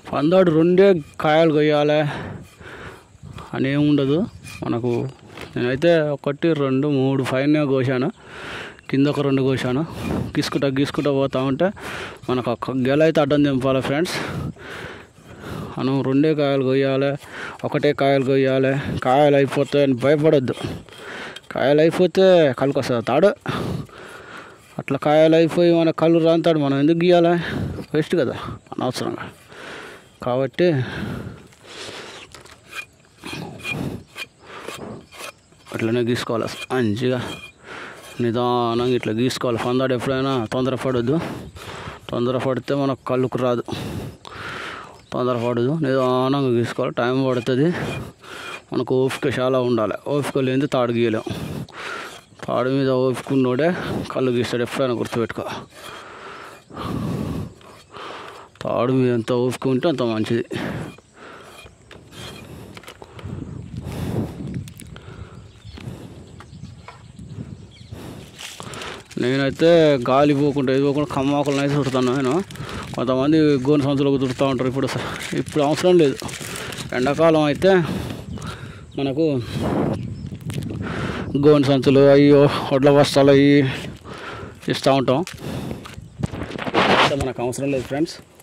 పందాడు రెండే కాయలు కొయ్యాలి అని ఏమి ఉండదు మనకు నేనైతే ఒకటి రెండు మూడు పైన కోసాను కింద ఒక రెండు కోసాను గీసుకుంటా గీసుకుంటా పోతా ఉంటే మనకు ఒక గెల అయితే అడ్డం దింపాలి ఫ్రెండ్స్ మనం రెండే కాయలు కొయ్యాలి ఒకటే కాయలు కొయ్యాలి కాయలు అయిపోతే అని భయపడొద్దు కాయలు అయిపోతే కళ్ళకి వస్తుంది తాడు అట్లా కాయలు అయిపోయి మన కళ్ళు రాంతాడు మనం ఎందుకు గీయాలి వేస్ట్ కదా అనవసరంగా కాబట్టి అట్లనే గీసుకోవాలి మంచిగా నిదానంగా ఇట్లా గీసుకోవాలి పందాడు ఎప్పుడైనా తొందరపడొద్దు తొందరపడితే మనకు కళ్ళుకు రాదు తొందరపడదు నిదానంగా గీసుకోవాలి టైం పడుతుంది మనకు ఓపిక చాలా ఉండాలి ఓపిక లేనిది తాడు గీయలేం తాడు మీద ఓపిక ఉన్నోడే కళ్ళు గీస్తాడు ఎప్పుడైనా గుర్తుపెట్టుకో తాడు మీద ఎంత ఓపిక ఉంటే అంత మంచిది నేనైతే గాలి పోకుండా ఇది పోకుండా కమ్మాకులను అయితే చుడతాను నేను కొంతమంది గోను సంచులకు చుడుతూ ఉంటారు ఇప్పుడు ఇప్పుడు అవసరం లేదు ఎండాకాలం అయితే మనకు గోను సంచులు అయ్యో వడ్ల బస్తాలు అవి ఇస్తూ ఉంటాం అయితే మనకు అవసరం లేదు ఫ్రెండ్స్